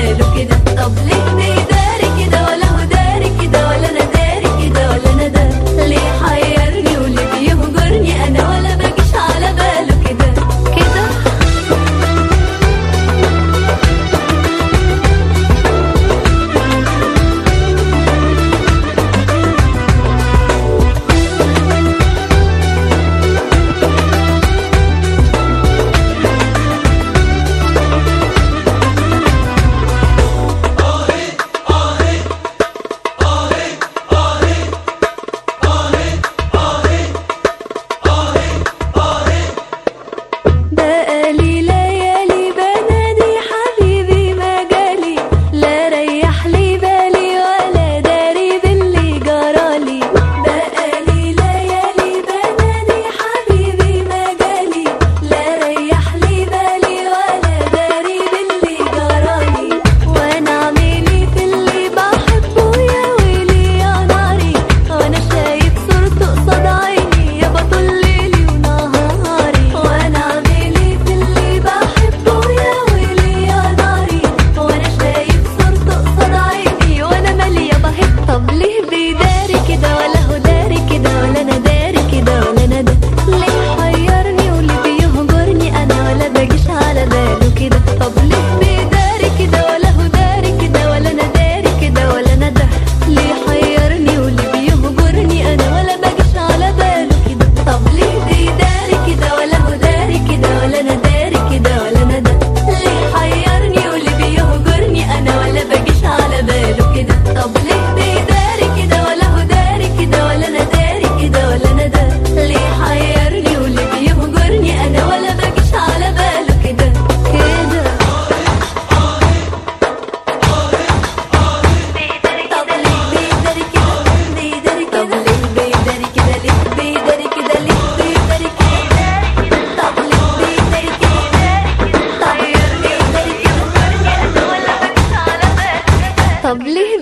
باله كده طب ليه بيداري كده ولا هو داري كده ولا انا داري كده ولا انا ده ليه حيرني وليه بيهجرني انا ولا باجيش على باله كده كده بقالي ليالي بنادي حبيبي ما جالي لا ريح لي بالي ولا داري باللي جرالي بقالي ليالي بنادي حبيبي ما جالي لا ريح لي بالي ولا داري باللي جرالي وانا اعملي في اللي بحبه يا ويلي يا ناري وانا شايف صورته قصاد عيني يا بطل ليلي ونهاري وانا اعملي في اللي بحبه يا ويلي يا ناري وانا شايف صورته قصاد عيني وانا مالي يا بهيب طب ليه بيداري كده ولا هو داري كده ولا انا داري كده ولا انا ده ليه حيرني وليه بيهجرني انا ولا باجيش على باله كده طب ليه بيداري كده ولا هو داري كده ولا انا داري كده ولا انا ده ليه حيرني وليه بيهجرني انا ولا باجيش على باله كده طب ليه بيداري كده ولا هو داري كده ولا انا داري كده ولا انا ده ليه حيرني وليه بيهجرني انا ولا باجيش على باله كده طب ليه بيداري كده ولا هو داري كده ولا انا داري كده ولا انا ده ليه حيرني وليه بيهجرني انا ولا باجيش على باله كده كده طب ليه بيداري كده بيداري كده طب ليه بيداري كده ليه بيداري كده ليه بيداري كده طب ليه بيداري كده طب ليه بيداري كده طب ليه